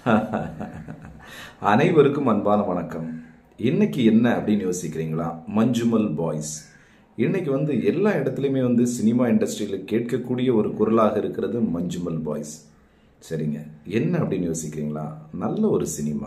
அனைவருக்கும் அன்பான வணக்கம் இன்னைக்கு என்ன அப்படின்னு யோசிக்கிறீங்களா மஞ்சுமல் பாய்ஸ் இன்னைக்கு வந்து எல்லா இடத்துலையுமே வந்து சினிமா இண்டஸ்ட்ரியில் கேட்கக்கூடிய ஒரு குரலாக இருக்கிறது மஞ்சுமல் பாய்ஸ் சரிங்க என்ன அப்படின்னு யோசிக்கிறீங்களா நல்ல ஒரு சினிமா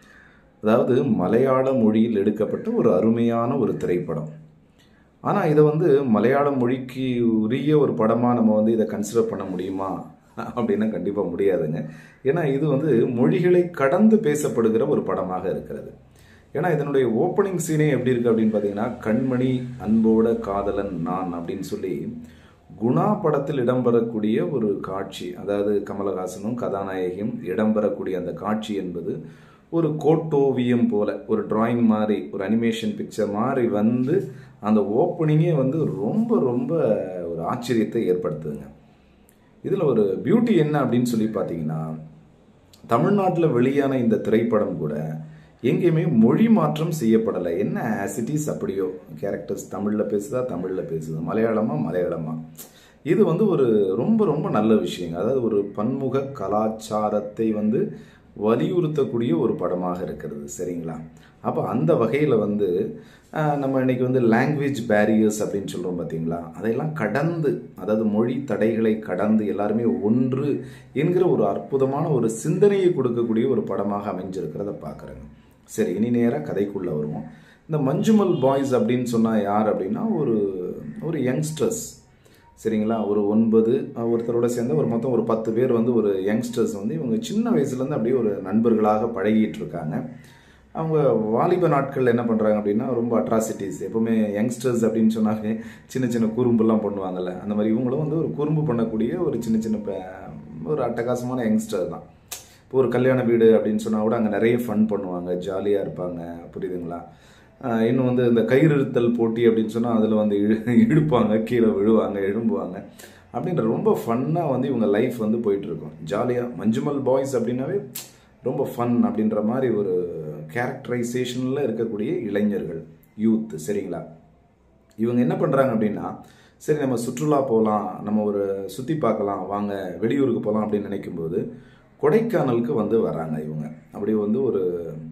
அதாவது மலையாள மொழியில் எடுக்கப்பட்ட ஒரு அருமையான ஒரு திரைப்படம் ஆனால் இதை வந்து மலையாள மொழிக்கு உரிய ஒரு படமாக நம்ம வந்து இதை கன்சிடர் பண்ண முடியுமா அப்படின்னா கண்டிப்பாக முடியாதுங்க ஏன்னா இது வந்து மொழிகளை கடந்து பேசப்படுகிற ஒரு படமாக இருக்கிறது ஏன்னா இதனுடைய ஓப்பனிங் சீனே எப்படி இருக்கு அப்படின்னு பார்த்தீங்கன்னா கண்மணி அன்போட காதலன் நான் அப்படின்னு சொல்லி குணா படத்தில் இடம்பெறக்கூடிய ஒரு காட்சி அதாவது கமலஹாசனும் கதாநாயகியும் இடம்பெறக்கூடிய அந்த காட்சி என்பது ஒரு கோட்டோவியம் போல ஒரு டிராயிங் மாதிரி ஒரு அனிமேஷன் பிக்சர் மாதிரி வந்து அந்த ஓப்பனிங்கே வந்து ரொம்ப ரொம்ப ஒரு ஆச்சரியத்தை ஏற்படுத்துதுங்க இதில் ஒரு பியூட்டி என்ன அப்படின்னு சொல்லி பார்த்தீங்கன்னா தமிழ்நாட்டில் வெளியான இந்த திரைப்படம் கூட எங்கேயுமே மொழி மாற்றம் செய்யப்படலை என்ன ஆசிட்டிஸ் அப்படியோ கேரக்டர்ஸ் தமிழில் பேசுதா தமிழில் பேசுது மலையாளமா மலையாளமா இது வந்து ஒரு ரொம்ப ரொம்ப நல்ல விஷயங்க அதாவது ஒரு பன்முக கலாச்சாரத்தை வந்து வலியுறுத்தக்கூடிய ஒரு படமாக இருக்கிறது சரிங்களா அப்போ அந்த வகையில் வந்து ஆஹ், நம்ம இன்னைக்கு வந்து லாங்குவேஜ் பேரியர்ஸ் அப்படின்னு சொல்கிறோம் பார்த்தீங்களா அதையெல்லாம் கடந்து அதாவது மொழி தடைகளை கடந்து எல்லாருமே ஒன்று என்கிற ஒரு அற்புதமான ஒரு சிந்தனையை கொடுக்கக்கூடிய ஒரு படமாக அமைஞ்சிருக்கிறத பார்க்குறேங்க சரி இனி நேராக கதைக்குள்ளே வருவோம் இந்த மஞ்சுமல் பாய்ஸ் அப்படின்னு சொன்னால் யார் அப்படின்னா ஒரு ஒரு யங்ஸ்டர்ஸ் சரிங்களா ஒரு ஒன்பது அஹ், ஒருத்தரோட சேர்ந்து ஒரு மொத்தம் ஒரு பத்து பேர் வந்து ஒரு யங்ஸ்டர்ஸ் வந்து இவங்க சின்ன வயசுலேருந்து அப்படியே ஒரு நண்பர்களாக பழகிட்டு இருக்காங்க அவங்க வாலிப நாட்கள் என்ன பண்ணுறாங்க அப்படின்னா ரொம்ப அட்ராசிட்டிஸ் எப்பவுமே யங்ஸ்டர்ஸ் அப்படின்னு சொன்னாலே சின்ன சின்ன குறும்புலாம் பண்ணுவாங்கல்ல அந்த மாதிரி இவங்களும் வந்து ஒரு குறும்பு பண்ணக்கூடிய ஒரு சின்ன சின்ன ப- ஒரு அட்டகாசமான யங்ஸ்டர் தான் இப்போ ஒரு கல்யாண வீடு அப்படின்னு சொன்னால் கூட அங்கே நிறைய ஃபன் பண்ணுவாங்க ஜாலியாக இருப்பாங்க புரியுதுங்களா ஆஹ் இன்னும் வந்து இந்த கயிறுத்தல் போட்டி அப்படின்னு சொன்னால் அதில் வந்து இழு இழுப்பாங்க கீழே விழுவாங்க எழும்புவாங்க அப்படின்ற ரொம்ப ஃபன்னாக வந்து இவங்க லைஃப் வந்து போயிட்டு இருக்கும் ஜாலியாக மஞ்சுமல் பாய்ஸ் அப்படின்னாவே ரொம்ப ஃபன் அப்படின்ற மாதிரி ஒரு கேரக்டரைசேஷனில் இருக்கக்கூடிய இளைஞர்கள் யூத் சரிங்களா இவங்க என்ன பண்ணுறாங்க அப்படின்னா சரி நம்ம சுற்றுலா போகலாம் நம்ம ஒரு சுற்றி பார்க்கலாம் வாங்க வெளியூருக்கு போகலாம் அப்படின்னு நினைக்கும்போது கொடைக்கானலுக்கு வந்து வராங்க இவங்க அப்படி வந்து ஒரு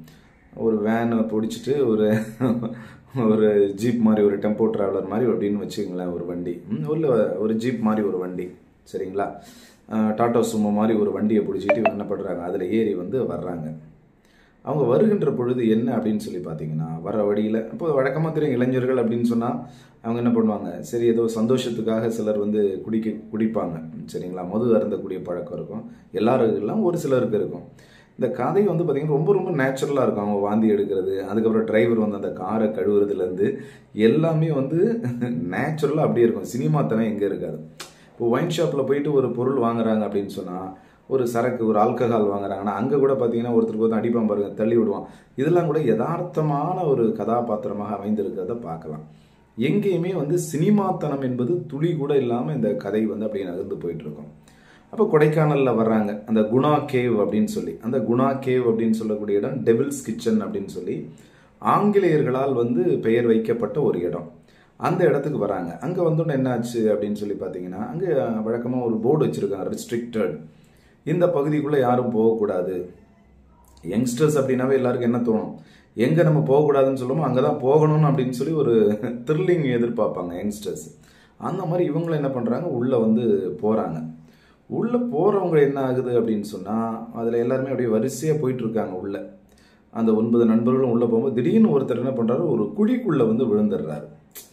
ஒரு வேனை பிடிச்சிட்டு ஒரு ஒரு ஜீப் மாதிரி ஒரு டெம்போ டிராவலர் மாதிரி அப்படின்னு வச்சுக்கங்களேன் ஒரு வண்டி ம், உள்ள ஒரு ஜீப் மாதிரி ஒரு வண்டி சரிங்களா அஹ், டாடா சுமோ மாதிரி ஒரு வண்டியை பிடிச்சிட்டு இவங்க என்ன பண்ணுறாங்க அதில் ஏறி வந்து வர்றாங்க அவங்க வருகின்ற பொழுது என்ன அப்படின்னு சொல்லி பார்த்தீங்கன்னா வர வழியில் இப்போ வழக்கமாக தெரியும் இளைஞர்கள் அப்படின்னு சொன்னால் அவங்க என்ன பண்ணுவாங்க சரி ஏதோ சந்தோஷத்துக்காக சிலர் வந்து குடிக்க குடிப்பாங்க சரிங்களா மது அருந்தக்கூடிய பழக்கம் இருக்கும் எல்லாரும் எல்லாம் ஒரு சிலருக்கு இருக்கும் இந்த கதை வந்து பார்த்திங்கன்னா ரொம்ப ரொம்ப நேச்சுரலாக இருக்கும் அவங்க வாந்தி எடுக்கிறது அதுக்கப்புறம் டிரைவர் வந்து அந்த காரை கழுவுறதுலேருந்து எல்லாமே வந்து நேச்சுரலாக அப்படியே இருக்கும் சினிமாத்தனம் எங்கே இருக்காது இப்போ ஒயின் ஷாப்பில் போயிட்டு ஒரு பொருள் வாங்குறாங்க அப்படின்னு சொன்னால் ஒரு சரக்கு ஒரு ஆல்கஹால் வாங்குறாங்கன்னா அங்கே கூட பார்த்தீங்கன்னா ஒருத்தருக்கு ஒருத்தர் அடிப்பான் பாருங்க தள்ளி விடுவான் இதெல்லாம் கூட யதார்த்தமான ஒரு கதாபாத்திரமாக அமைந்திருக்கிறத பார்க்கலாம் எங்கேயுமே வந்து சினிமாத்தனம் என்பது துளி கூட இல்லாமல் இந்த கதை வந்து அப்படியே நகர்ந்து போயிட்டு இருக்கும் அப்போ கொடைக்கானலில் வர்றாங்க அந்த குணா கேவ் அப்படின்னு சொல்லி அந்த குணா கேவ் அப்படின்னு சொல்லக்கூடிய இடம் டெவில்ஸ் கிச்சன் அப்படின்னு சொல்லி ஆங்கிலேயர்களால் வந்து பெயர் வைக்கப்பட்ட ஒரு இடம் அந்த இடத்துக்கு வராங்க அங்கே வந்தோடனே என்னாச்சு அப்படின்னு சொல்லி பார்த்தீங்கன்னா அங்கே வழக்கமாக ஒரு போர்டு வச்சுருக்காங்க ரெஸ்ட்ரிக்டட் இந்த பகுதிக்குள்ளே யாரும் போகக்கூடாது யங்ஸ்டர்ஸ் அப்படின்னாவே எல்லாருக்கும் என்ன தோணும் எங்கே நம்ம போகக்கூடாதுன்னு சொல்லுமோ அங்கே தான் போகணும்னு அப்படின்னு சொல்லி ஒரு த்ரில்லிங் எதிர்பார்ப்பாங்க யங்ஸ்டர்ஸ் அந்த மாதிரி இவங்களும் என்ன பண்ணுறாங்க உள்ளே வந்து போகிறாங்க உள்ளே போகிறவங்க என்ன ஆகுது அப்படின்னு சொன்னால் அதில் எல்லாருமே அப்படியே வரிசையாக போயிட்டு இருக்காங்க உள்ளே அந்த ஒன்பது நண்பர்களும் உள்ளே போகும்போது திடீர்னு ஒருத்தர் என்ன பண்ணுறாரு ஒரு குழிக்குள்ளே வந்து விழுந்துடுறாரு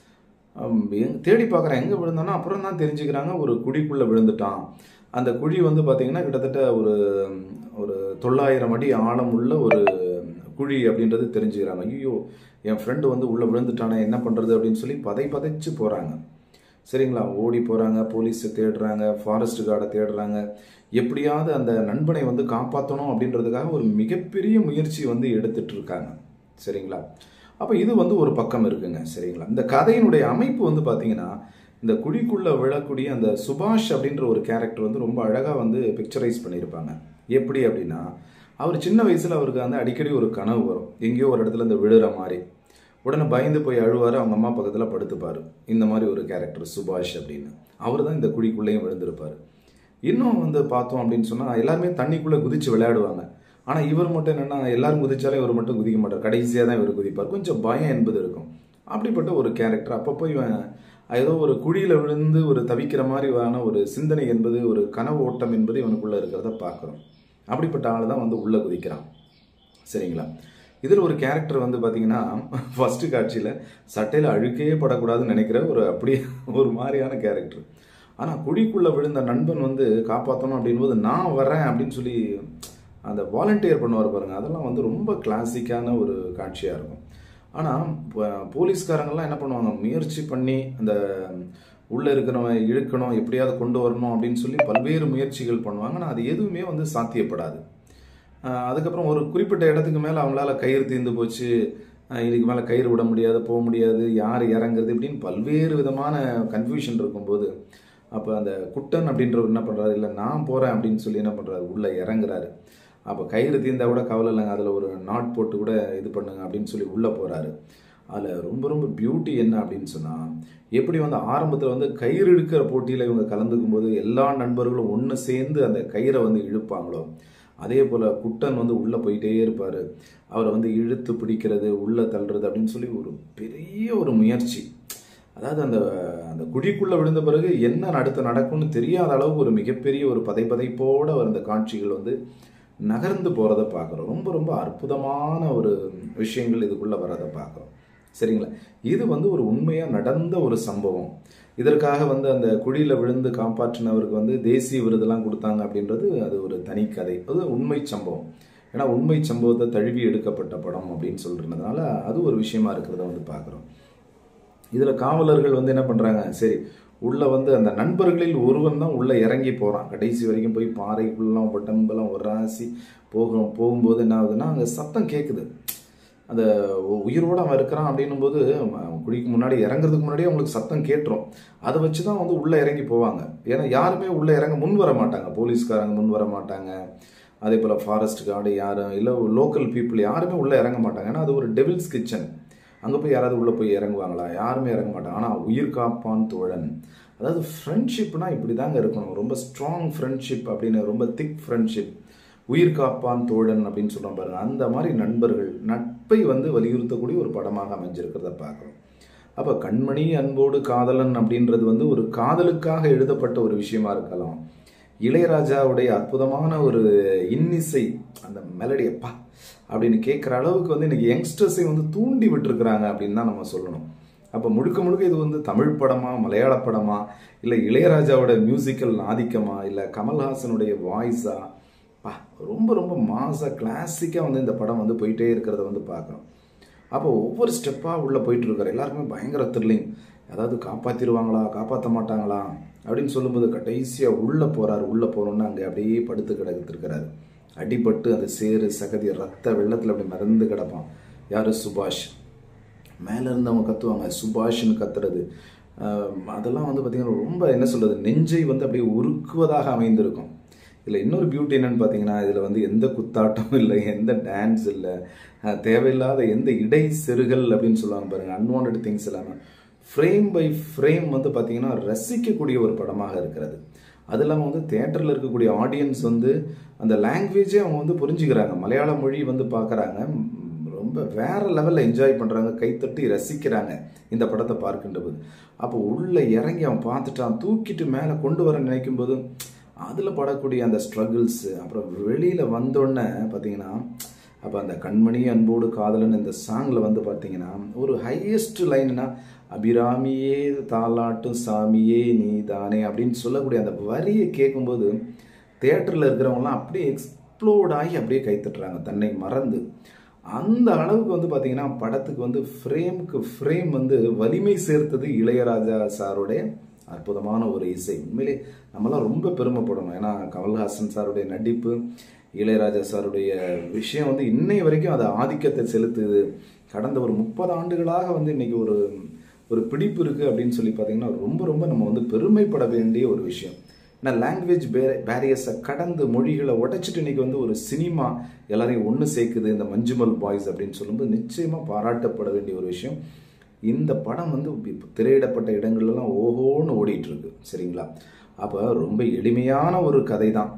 ஆம், எங்க- தேடி பார்க்குறேன் எங்கே விழுந்தானோ அப்புறம் தான் தெரிஞ்சுக்கிறாங்க ஒரு குழிக்குள்ளே விழுந்துட்டான் அந்த குழி வந்து பார்த்தீங்கன்னா கிட்டத்தட்ட ஒரு ஒரு தொள்ளாயிரம் அடி ஆழம் உள்ள ஒரு குழி அப்படின்றது தெரிஞ்சுக்கிறாங்க ஐயோ என் ஃப்ரெண்டு வந்து உள்ளே விழுந்துட்டானே என்ன பண்ணுறது அப்படின்னு சொல்லி பதை பதைச்சு போகிறாங்க சரிங்களா ஓடி போகிறாங்க போலீஸை தேடுறாங்க ஃபாரஸ்ட் கார்டை தேடுறாங்க எப்படியாவது அந்த நண்பனை வந்து காப்பாற்றணும் அப்படின்றதுக்காக ஒரு மிகப்பெரிய முயற்சி வந்து எடுத்துட்டு இருக்காங்க சரிங்களா அப்போ இது வந்து ஒரு பக்கம் இருக்குங்க சரிங்களா இந்த கதையினுடைய அமைப்பு வந்து பார்த்தீங்கன்னா இந்த குழிக்குள்ள விழக்கூடிய அந்த சுபாஷ் அப்படின்ற ஒரு கேரக்டர் வந்து ரொம்ப அழகாக வந்து பிக்சரைஸ் பண்ணியிருப்பாங்க எப்படி அப்படின்னா அவர் சின்ன வயசில் அவருக்கு வந்து அடிக்கடி ஒரு கனவு வரும் எங்கேயோ ஒரு இடத்துல இந்த விழுற மாதிரி உடனே பயந்து போய் அழுவார் அவங்க அம்மா பக்கத்தில் படுத்துப்பார் இந்த மாதிரி ஒரு கேரக்டர் சுபாஷ் அப்படின்னு அவர் தான் இந்த குழிக்குள்ளேயும் விழுந்திருப்பார் இன்னும் வந்து பார்த்தோம் அப்படின்னு சொன்னால் எல்லாருமே தண்ணிக்குள்ளே குதிச்சு விளையாடுவாங்க ஆனால் இவர் மட்டும் என்னென்னா எல்லாரும் குதிச்சாலும் இவர் மட்டும் குதிக்க மாட்டார் கடைசியாக தான் இவர் குதிப்பார் கொஞ்சம் பயம் என்பது இருக்கும் அப்படிப்பட்ட ஒரு கேரக்டர் அப்பப்போ இவன் ஏதோ ஒரு குழியில் விழுந்து ஒரு தவிக்கிற மாதிரியான ஒரு சிந்தனை என்பது ஒரு கனவு ஓட்டம் என்பது இவனுக்குள்ளே இருக்கிறத பார்க்குறோம் அப்படிப்பட்ட ஆள் தான் வந்து உள்ளே குதிக்கிறான் சரிங்களா இதில் ஒரு கேரக்டர் வந்து பார்த்தீங்கன்னா ஃபஸ்ட்டு காட்சியில் சட்டையில் அழுக்கே படக்கூடாதுன்னு நினைக்கிற ஒரு அப்படியே ஒரு மாதிரியான கேரக்டர் ஆனால் குழிக்குள்ளே விழுந்த நண்பன் வந்து காப்பாற்றணும் அப்படின்போது நான் வரேன் அப்படின்னு சொல்லி அந்த வாலண்டியர் பண்ணுவார் பாருங்க அதெல்லாம் வந்து ரொம்ப கிளாசிக்கான ஒரு காட்சியாக இருக்கும் ஆனால் போலீஸ்காரங்கெல்லாம் என்ன பண்ணுவாங்க முயற்சி பண்ணி அந்த உள்ளே இருக்கிறவன் இழுக்கணும் எப்படியாவது கொண்டு வரணும் அப்படின்னு சொல்லி பல்வேறு முயற்சிகள் பண்ணுவாங்க ஆனால் அது எதுவுமே வந்து சாத்தியப்படாது அதுக்கப்புறம் ஒரு குறிப்பிட்ட இடத்துக்கு மேலே அவங்களால கயிறு தீர்ந்து போச்சு இதுக்கு மேலே கயிறு விட முடியாது போக முடியாது யார் இறங்குறது இப்படின்னு பல்வேறு விதமான கன்ஃபியூஷன் இருக்கும்போது அப்போ அந்த குட்டன் அப்படின்றவர் என்ன பண்ணுறாரு இல்லை நான் போகிறேன் அப்படின்னு சொல்லி என்ன பண்ணுறாரு உள்ளே இறங்குறாரு அப்போ கயிறு தீர்ந்தா கூட கவலை இல்லைங்க அதில் ஒரு நாட் போட்டு கூட இது பண்ணுங்க அப்படின்னு சொல்லி உள்ளே போகிறாரு அதில் ரொம்ப ரொம்ப பியூட்டி என்ன அப்படின்னு சொன்னால் எப்படி வந்து ஆரம்பத்தில் வந்து கயிறு இழுக்கிற போட்டியில் இவங்க கலந்துக்கும் போது எல்லா நண்பர்களும் ஒன்று சேர்ந்து அந்த கயிறை வந்து இழுப்பாங்களோ அதே போல் குட்டன் வந்து உள்ளே போயிட்டே இருப்பார் அவரை வந்து இழுத்து பிடிக்கிறது உள்ளே தள்ளுறது அப்படின்னு சொல்லி ஒரு பெரிய ஒரு முயற்சி அதாவது அந்த அந்த குழிக்குள்ளே விழுந்த பிறகு என்ன அடுத்து நடக்கும்னு தெரியாத அளவுக்கு ஒரு மிகப்பெரிய ஒரு பதைப்பதைப்போட அந்த காட்சிகள் வந்து நகர்ந்து போகிறத பார்க்குறோம் ரொம்ப ரொம்ப அற்புதமான ஒரு விஷயங்கள் இதுக்குள்ளே வரதை பார்க்குறோம் சரிங்களா இது வந்து ஒரு உண்மையாக நடந்த ஒரு சம்பவம் இதற்காக வந்து அந்த குழியில் விழுந்து காப்பாற்றினவருக்கு வந்து தேசிய விருதெல்லாம் கொடுத்தாங்க அப்படின்றது அது ஒரு தனி கதை அது உண்மை சம்பவம் ஏன்னா உண்மை சம்பவத்தை தழுவி எடுக்கப்பட்ட படம் அப்படின்னு சொல்கிறதுனால அது ஒரு விஷயமா இருக்கிறத வந்து பார்க்குறோம் இதில் காவலர்கள் வந்து என்ன பண்ணுறாங்க சரி உள்ளே வந்து அந்த நண்பர்களில் ஒருவன் தான் உள்ளே இறங்கி போகிறான் கடைசி வரைக்கும் போய் பாறைக்குள்ளெலாம் உடம்பெல்லாம் ஒரு ராசி போகும் போகும்போது என்ன ஆகுதுன்னா அங்கே சத்தம் கேட்குது அந்த உயிரோடு அவன் இருக்கிறான் அப்படின்னும் போது குழிக்கு முன்னாடி இறங்குறதுக்கு முன்னாடியே அவங்களுக்கு சத்தம் கேட்டுரும் அதை வச்சு தான் வந்து உள்ளே இறங்கி போவாங்க ஏன்னா யாருமே உள்ளே இறங்க முன் வர மாட்டாங்க போலீஸ்காரங்க முன் வர மாட்டாங்க அதே போல் ஃபாரஸ்ட் கார்டு யாரும் இல்லை லோக்கல் பீப்புள் யாருமே உள்ளே இறங்க மாட்டாங்க ஏன்னா அது ஒரு டெவில்ஸ் கிச்சன் அங்கே போய் யாராவது உள்ளே போய் இறங்குவாங்களா யாருமே இறங்க மாட்டாங்க ஆனால் உயிர் காப்பான் தோழன் அதாவது ஃப்ரெண்ட்ஷிப்னா இப்படி தாங்க இருக்கணும் ரொம்ப ஸ்ட்ராங் ஃப்ரெண்ட்ஷிப் அப்படின்னு ரொம்ப திக் ஃப்ரெண்ட்ஷிப் உயிர் காப்பான் தோழன் அப்படின்னு சொல்கிறோம் பாருங்க அந்த மாதிரி நண்பர்கள் நட்பை வந்து வலியுறுத்தக்கூடிய ஒரு படமாக அமைஞ்சிருக்கிறத பார்க்குறோம் அப்போ கண்மணி அன்போடு காதலன் அப்படின்றது வந்து ஒரு காதலுக்காக எழுதப்பட்ட ஒரு விஷயமா இருக்கலாம் இளையராஜாவுடைய அற்புதமான ஒரு இன்னிசை அந்த மெலடியப்பா அப்படின்னு கேட்குற அளவுக்கு வந்து இன்னைக்கு யங்ஸ்டர்ஸை வந்து தூண்டி விட்டுருக்குறாங்க அப்படின்னு தான் நம்ம சொல்லணும் அப்போ முழுக்க முழுக்க இது வந்து தமிழ் படமா மலையாள படமா இல்லை இளையராஜாவோட மியூசிக்கல் ஆதிக்கமா இல்லை கமல்ஹாசனுடைய வாய்ஸா பா ரொம்ப ரொம்ப மாசா கிளாசிக்காக வந்து இந்த படம் வந்து போயிட்டே இருக்கிறத வந்து பார்க்குறோம் அப்போ ஒவ்வொரு ஸ்டெப்பாக உள்ளே போயிட்டு இருக்காரு எல்லாருக்குமே பயங்கர த்ரில்லிங் அதாவது காப்பாற்றிடுவாங்களா காப்பாற்ற மாட்டாங்களா அப்படின்னு சொல்லும்போது கடைசியாக உள்ளே போகிறாரு உள்ளே போகிறோன்னு அங்கே அப்படியே படுத்து கிடத்துருக்கிறாரு அடிபட்டு அந்த சேரு சகதி ரத்த வெள்ளத்தில் அப்படி மறந்து கிடப்பான் யார் சுபாஷ் மேலே இருந்து அவங்க கத்துவாங்க சுபாஷ்னு கத்துறது அதெல்லாம் வந்து பார்த்திங்கன்னா ரொம்ப என்ன சொல்கிறது நெஞ்சை வந்து அப்படியே உருக்குவதாக அமைந்திருக்கும் இதில் இன்னொரு பியூட்டி என்னன்னு பார்த்தீங்கன்னா இதில் வந்து எந்த குத்தாட்டமும் இல்லை எந்த டான்ஸ் இல்லை தேவையில்லாத எந்த இடை செருகல் அப்படின்னு சொல்லுவாங்க பாருங்கள் அன்வான்ட் திங்ஸ் இல்லாமல் ஃப்ரேம் பை ஃப்ரேம் வந்து பார்த்தீங்கன்னா ரசிக்கக்கூடிய ஒரு படமாக இருக்கிறது அது இல்லாமல் வந்து தேட்டரில் இருக்கக்கூடிய ஆடியன்ஸ் வந்து அந்த லாங்குவேஜே அவங்க வந்து புரிஞ்சுக்கிறாங்க மலையாள மொழி வந்து பார்க்குறாங்க ரொம்ப வேற லெவலில் என்ஜாய் பண்ணுறாங்க கைத்தட்டி ரசிக்கிறாங்க இந்த படத்தை பார்க்கின்ற போது அப்போ உள்ளே இறங்கி அவன் பார்த்துட்டான் தூக்கிட்டு மேலே கொண்டு வர நினைக்கும் போது அதில் படக்கூடிய அந்த ஸ்ட்ரகிள்ஸ் அப்புறம் வெளியில் வந்தோடனே பார்த்தீங்கன்னா அப்போ அந்த கண்மணி அன்போடு காதலன் இந்த சாங்கில் வந்து பார்த்தீங்கன்னா ஒரு ஹையஸ்ட் லைன்னா அபிராமியே தாலாட்டும் சாமியே நீ தானே அப்படின்னு சொல்லக்கூடிய அந்த வரியை கேட்கும்போது தேட்டரில் இருக்கிறவங்களாம் அப்படியே எக்ஸ்ப்ளோர்ட் ஆகி அப்படியே கைத்தட்டுறாங்க தன்னை மறந்து அந்த அளவுக்கு வந்து பார்த்தீங்கன்னா படத்துக்கு வந்து ஃப்ரேமுக்கு ஃப்ரேம் வந்து வலிமை சேர்த்தது இளையராஜா சாருடைய அற்புதமான ஒரு இசை உண்மையிலே நம்மளாம் ரொம்ப பெருமைப்படணும் ஏன்னா கமல்ஹாசன் சாருடைய நடிப்பு இளையராஜா சாருடைய விஷயம் வந்து இன்னை வரைக்கும் அது ஆதிக்கத்தை செலுத்துது கடந்த ஒரு முப்பது ஆண்டுகளாக வந்து இன்னைக்கு ஒரு ஒரு பிடிப்பு இருக்குது அப்படின்னு சொல்லி பார்த்தீங்கன்னா ரொம்ப ரொம்ப நம்ம வந்து பெருமைப்பட வேண்டிய ஒரு விஷயம் ஏன்னா லாங்குவேஜ் பே பேரியர்ஸை கடந்து மொழிகளை உடைச்சிட்டு இன்னைக்கு வந்து ஒரு சினிமா எல்லாரையும் ஒன்று சேர்க்குது இந்த மஞ்சுமல் பாய்ஸ் அப்படின்னு சொல்லும்போது நிச்சயமாக பாராட்டப்பட வேண்டிய ஒரு விஷயம் இந்த படம் வந்து திரையிடப்பட்ட இடங்கள்லாம் ஓஹோன்னு ஓடிட்டு இருக்கு சரிங்களா அப்போ ரொம்ப எளிமையான ஒரு கதை தான்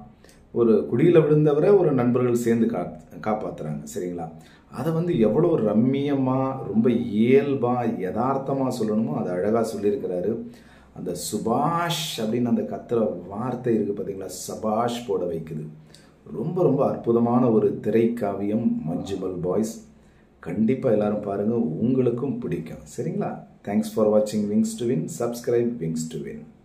ஒரு குடியில் விழுந்தவரை ஒரு நண்பர்கள் சேர்ந்து கா காப்பாத்துறாங்க சரிங்களா அதை வந்து எவ்வளோ ரம்மியமாக ரொம்ப இயல்பாக யதார்த்தமாக சொல்லணுமோ அதை அழகாக சொல்லியிருக்கிறாரு அந்த சுபாஷ் அப்படின்னு அந்த கத்துற வார்த்தை இருக்குது பார்த்தீங்களா சபாஷ் போட வைக்குது ரொம்ப ரொம்ப அற்புதமான ஒரு திரைக்காவியம் மஞ்சுமல் பாய்ஸ் கண்டிப்பாக எல்லாரும் பாருங்கள் உங்களுக்கும் பிடிக்கும் சரிங்களா தேங்க்ஸ் ஃபார் வாட்சிங் wings to win subscribe wings to win